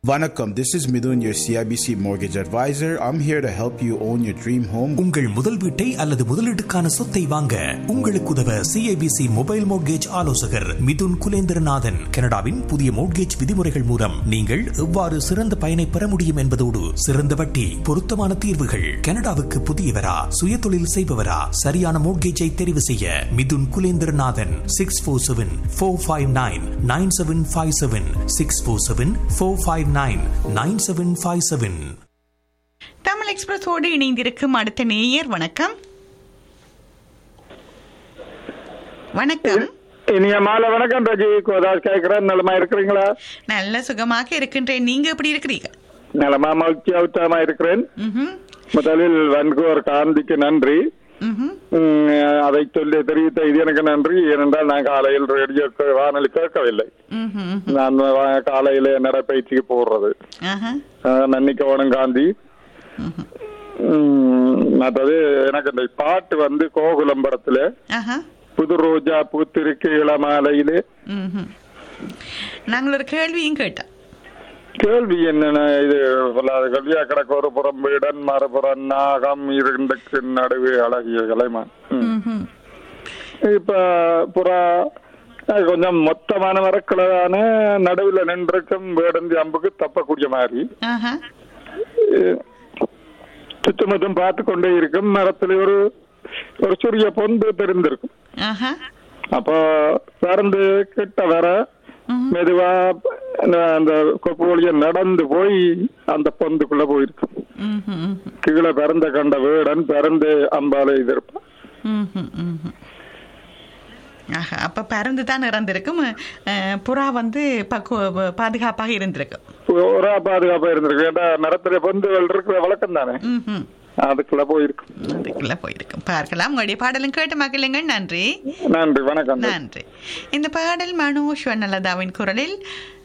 Vanakkam, this is Midun, your CIBC mortgage advisor. I'm here to help you own your dream home. உங்கள் முதல் வீட்டை அல்லது முதலீட்டுக்கான சொத்தை வாங்க உங்களுக்கு உதவ சிஐபிசி மொபைல் மோட்கேஜ் ஆலோசகர் மிதுன் குலேந்திரநாதன் கனடாவின் புதிய மோட்கேஜ் விதிமுறைகள் மூலம் நீங்கள் எவ்வாறு சிறந்த பயனை பெற முடியும் என்பதோடு சிறந்த வட்டி பொருத்தமான தீர்வுகள் கனடாவுக்கு புதியவரா சுயதொழில் செய்பவரா சரியான மோட்கேஜை தெரிவு செய்ய Mithun Kulendranathan six four seven four five nine nine seven five seven six four seven four five nine nine seven five seven Tamil எக்ஸ்பிரஸோடு இணைந்திருக்கும் அடுத்த நேயர் வணக்கம் வணக்கம் இனிய மாலை வணக்கம் ரஜி கோதாஸ் கேட்கிறேன் நலமா இருக்கிறீங்களா நல்ல சுகமாக இருக்கின்றேன் நீங்க எப்படி இருக்கிறீங்க நலமா மகிழ்ச்சி அவுத்தமா இருக்கிறேன் ம்ஹும். முதலில் வன்கூர் காந்திக்கு நன்றி ம்ஹும். உம், அதை சொல்லி தெரிவித்த இது எனக்கு நன்றி ஏனென்றால் நான் காலையில் ரேடியோ கே- வானொலி கேட்கவில்லை ம்ஹும். நான் வா- காலையில நடைப்பயிற்சிக்கு போடுறது ஆஹா. அஹ், நன்னிக்கவனம் காந்தி உம், மற்றது எனக்கு இந்த பாட்டு வந்து கோகுலம் படத்துல ஆஹா. புது ரோஜா பூத்திருக்கு இளமாலையிலே ம்ஹும். நாங்கள் ஒரு கேள்வியும் கேட்டோம் கேள்வி என்னன்னா இது சொல்லாத கல்வியா கிடக்க ஒரு புறம் வீடன் மறுபுறம் நாகம் இரண்டுக்கு நடுவே அழகிய கலைமான் ம். ம்ஹும். இப்ப புறா அது கொஞ்சம் மொத்தமான மரக்கிழதான நடுவுல நின்றுக்கும் வேடந்தி அம்புக்கு தப்பக்கூடிய மாதிரி ஆஹா. அஹ், சுத்தமொத்தம் பார்த்து கொண்டே இருக்கும் மரத்துல ஒரு ஒரு சிறிய பொந்து தெரிந்திருக்கும் ஆஹா. அப்போ பறந்து கிட்ட வர மெதுவா அந்த- அந்த கொப்பு வழியா நடந்து போய் அந்த பொந்துக்குள்ள போயிருக்கு ம்ஹும். ம்ஹும். கீழே பிறந்த கண்ட வேடன் பிறந்து அம்பால இது இருப்பான் ம்ஹும். ம்ஹும். ஆஹா அப்ப பறந்து தான் இறந்திருக்கும் அஹ், புறா வந்து பக்குவ பாதுகாப்பாக இருந்திருக்கும் ஒரு பாதுகாப்பா இருந்திருக்கு ஏன்னா மரத்துல பொந்துகள் இருக்கிற வழக்கம் தானே ம்ஹும். அதுக்குள்ள போயிருக்கு அதுக்குள்ள போயிருக்கும் பார்க்கலாம் உங்களுடைய பாடலும் கேட்டு மக்களுங்கள் நன்றி நன்றி வணக்கம் நன்றி இந்த பாடல் மனோஜ் வண்ணலதாவின் குரலில்